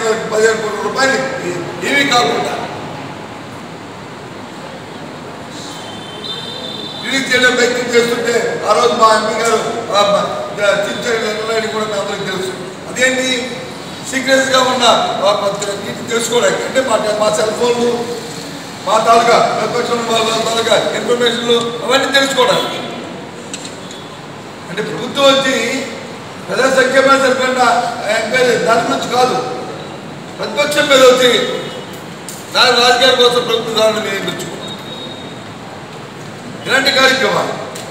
పదిహేను కోట్ల రూపాయలు ఇ- ఇవి కాకుండా రిలీజ్ చేయడం ప్రయత్నం చేస్తుంటే ఆ రోజు మా ఎంపీ గారు చిన్న కూడా మీ అందరికీ తెలుసు అదేంటి సీక్రెట్స్ గా ఉన్న ఆ, ఇది తెలుసుకోవడానికి అంటే మా మా సెల్ ఫోన్లు మా తాలూకా ప్రతిపక్షం వాళ్ళ తాలూకా ఇన్ఫర్మేషన్లు అవన్నీ తెలుసుకోవడానికి అంటే ప్రభుత్వం వచ్చి ప్రజా సంక్షేమ సరిపడిన ఎంక్వైరీ దాని గురించి కాదు ప్రతిపక్షం మీద వచ్చి దాని రాజకీయాల కోసం ప్రభుత్వ దాన్ని నియమించుకోవడం ఇలాంటి కార్యక్రమాలు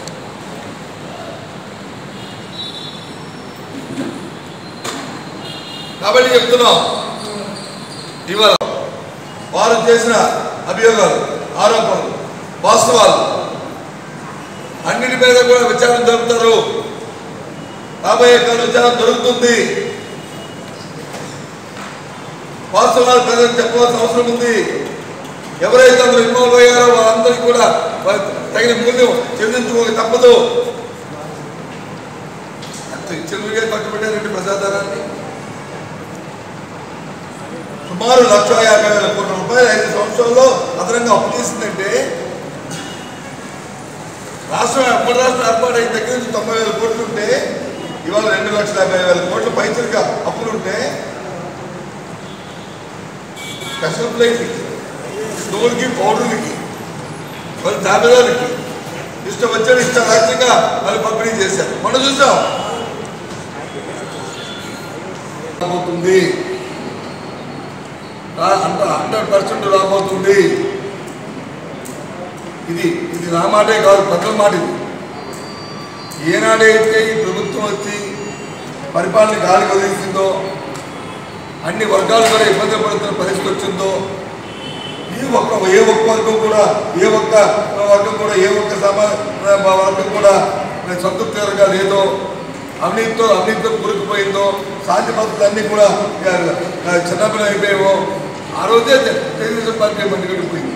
కాబట్టి చెప్తున్నాం ఇవాళ వారు చేసిన అభియోగాలు ఆరోపణలు వాస్తవాలు అన్నిటి మీద కూడా విచారణ జరుపుతారు రాబోయే కాలం విచారణ జరుగుతుంది వాస్తవాలు ప్రజలకు చెప్పవలసిన అవసరం ఉంది ఎవరైతే అందులో ఇన్వాల్వ్ అయ్యారో వాళ్ళందరికీ కూడా వారి తగిన మూల్యం చెల్లించుకోక తప్పదు అంత చెల్లుగా ఖర్చు పెట్టారంటే ప్రజాధారాన్ని సుమారు లక్ష యాభై వేల కోట్ల రూపాయలు ఐదు సంవత్సరాల్లో అదనంగా అప్పు చేసిందంటే రాష్ట్రం అప్పటి రాష్ట్రం ఏర్పాటు అయిన దగ్గర నుంచి తొంభై వేల కోట్లు ఉంటే ఇవాళ రెండు లక్షల యాభై వేల కోట్ల పైచలుగా అప్పులుంటే స్పెషల్ ప్లేట్లకి స్టోర్కి పౌడర్లకి మరి దాబేదానికి ఇష్టం వచ్చాడు ఇష్టం రాజ్యంగా వాళ్ళు పంపిణీ చేశారు మనం చూసాం రాబోతుంది అంత హండ్రెడ్ పర్సెంట్ రాబోతుంది ఇది ఇది నా మాటే కాదు ప్రజల మాట ఇది ఏనాడైతే ఈ ప్రభుత్వం వచ్చి పరిపాలన గాలి వదిలిందో అన్ని వర్గాలు కూడా ఇబ్బంది పడుతున్న పరిస్థితి వచ్చిందో ఈ ఒక్క ఏ ఒక్క వర్గం కూడా ఏ ఒక్క వర్గం కూడా ఏ ఒక్క సమా వర్గం కూడా సంతృప్తికరంగా లేదో అవినీతితో అవినీతితో కూరుకుపోయిందో శాంతి భద్రతలు అన్నీ కూడా చిన్నపిల్లలు అయిపోయావో ఆ రోజే తె- తెలుగుదేశం పార్టీ మండిగడిపోయింది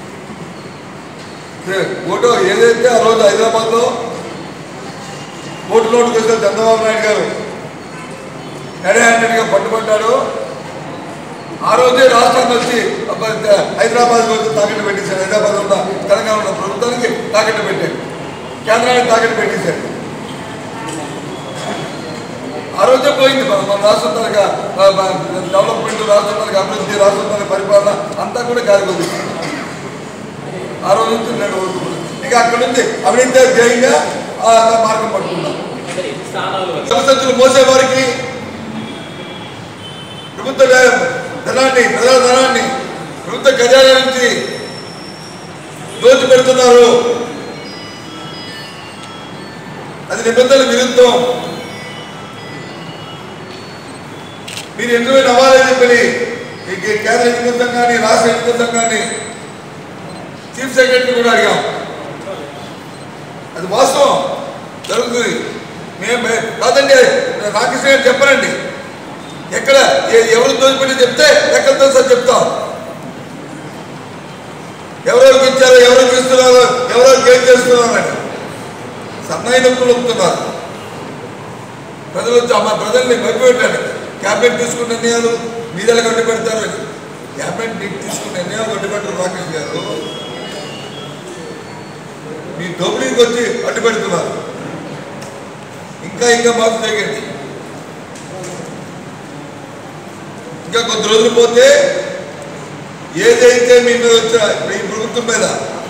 ఓటో ఏదైతే ఆ రోజు హైదరాబాద్లో ఓటు నోటుకు వచ్చిన చంద్రబాబు నాయుడు గారు ఎడే హ్యాండెడ్గా పట్టుబడ్డాడు ఆ రోజే రాష్ట్రానికి వచ్చి హైదరాబాద్ వచ్చి తాకట్టు పెట్టేశాడు హైదరాబాద్ ఉన్న తెలంగాణ ఉన్న ప్రభుత్వానికి తాకట్టు పెట్టాడు కేంద్రానికి తాకట్టు పెట్టేశాడు ఆ రోజే పోయింది మన మన రాష్ట్రం తరగా డెవలప్మెంట్ రాష్ట్రం తరగా అభివృద్ధి రాష్ట్రం తరగా పరిపాలన అంతా కూడా గాలిపోతుంది ఆ రోజు నుంచి నేను కోరుకున్నాను ఇక అక్కడ నుంచి అవినీతి ధ్యేయంగా ఆ మార్గం పట్టుకున్నాను సంస్థలు మోసేవారికి ప్రభుత్వ ధనాన్ని ప్రజా ధనాన్ని ప్రభుత్వ ఖజానా నుంచి దోచి పెడుతున్నారు అది నిబంధనల విరుద్ధం మీరు ఎందుకు నవ్వాలని చెప్పని ఈ కేంద్ర ఎన్నికల సంఘాన్ని రాష్ట్ర ఎన్నికల సంఘాన్ని చీఫ్ సెక్రటరీ కూడా అడిగాం అది వాస్తవం జరుగుతుంది మేము కాదండి రాకేష్ గారు చెప్పనండి ఎక్కడ ఏ- ఎవరు దోచిపెట్టి చెప్తే ఎక్కడితో సార్ చెప్తాం ఎవరెవరికి ఇచ్చారో ఎవరికి ఇస్తున్నారో ఎవరెవరికి ఏం చేస్తున్నారో అని సన్నాయి నొప్పులు నొప్పుతున్నారు ప్రజలు వచ్చి అమ్మ ప్రజల్ని భయపెట్టాడు క్యాబినెట్ తీసుకున్న నిర్ణయాలు మీదల కట్టి పెడతారు అని క్యాబినెట్ మీకు తీసుకున్న నిర్ణయాలు కట్టి పెట్టరు రాకేష్ గారు మీ దోపిడీకి వచ్చి అడ్డు పెడుతున్నారు ఇంకా ఇంకా మాకు చేయకండి ఇంకా కొద్ది రోజులు పోతే ఏదైతే మీ మీద వచ్చిన మీ ప్రభుత్వం మీద